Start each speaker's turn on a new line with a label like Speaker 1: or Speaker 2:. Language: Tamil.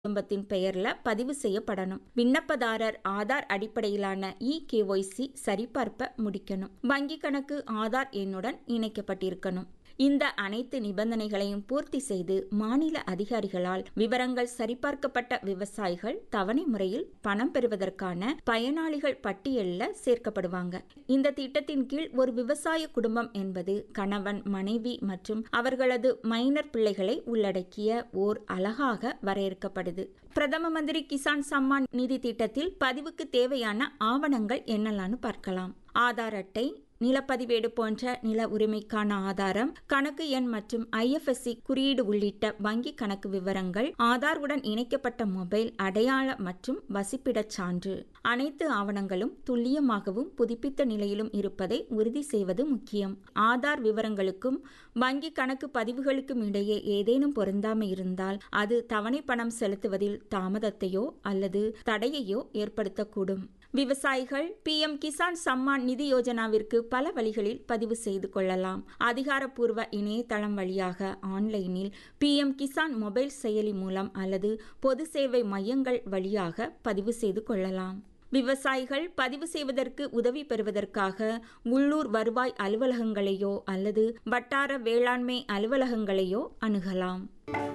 Speaker 1: குடும்பத்தின் பெயர்ல பதிவு செய்யப்படணும் விண்ணப்பதாரர் ஆதார் அடிப்படையிலான இ கேஒய்சி சரிபார்ப்ப முடிக்கணும் வங்கி கணக்கு ஆதார் எண்ணுடன் இணைக்கப்பட்டிருக்கணும் இந்த அனைத்து நிபந்தனைகளையும் பூர்த்தி செய்து மாநில அதிகாரிகளால் விவரங்கள் சரிபார்க்கப்பட்ட விவசாயிகள் தவணை முறையில் பணம் பெறுவதற்கான பயனாளிகள் பட்டியலில் சேர்க்கப்படுவாங்க இந்த திட்டத்தின் கீழ் ஒரு விவசாய குடும்பம் என்பது கணவன் மனைவி மற்றும் அவர்களது மைனர் பிள்ளைகளை உள்ளடக்கிய ஓர் அழகாக வரையறுக்கப்படுது பிரதம மந்திரி கிசான் சம்மான் நிதி திட்டத்தில் பதிவுக்கு தேவையான ஆவணங்கள் என்னலான்னு பார்க்கலாம் ஆதார் அட்டை நிலப்பதிவேடு போன்ற நில உரிமைக்கான ஆதாரம் கணக்கு எண் மற்றும் ஐஎஃப்எஸ்சி குறியீடு உள்ளிட்ட வங்கி கணக்கு விவரங்கள் ஆதாருடன் இணைக்கப்பட்ட மொபைல் அடையாள மற்றும் வசிப்பிடச் சான்று அனைத்து ஆவணங்களும் துல்லியமாகவும் புதுப்பித்த நிலையிலும் இருப்பதை உறுதி செய்வது முக்கியம் ஆதார் விவரங்களுக்கும் வங்கி கணக்கு பதிவுகளுக்கும் இடையே ஏதேனும் பொருந்தாமை இருந்தால் அது தவணை பணம் செலுத்துவதில் தாமதத்தையோ அல்லது தடையையோ ஏற்படுத்தக்கூடும் விவசாயிகள் பி எம் கிசான் சம்மான் நிதி யோஜனாவிற்கு பல வழிகளில் பதிவு செய்து கொள்ளலாம் அதிகாரப்பூர்வ இணையதளம் வழியாக ஆன்லைனில் பி எம் கிசான் மொபைல் செயலி மூலம் அல்லது பொது சேவை மையங்கள் வழியாக பதிவு செய்து கொள்ளலாம் விவசாயிகள் பதிவு செய்வதற்கு உதவி பெறுவதற்காக உள்ளூர் வருவாய் அலுவலகங்களையோ அல்லது வட்டார வேளாண்மை அலுவலகங்களையோ அணுகலாம்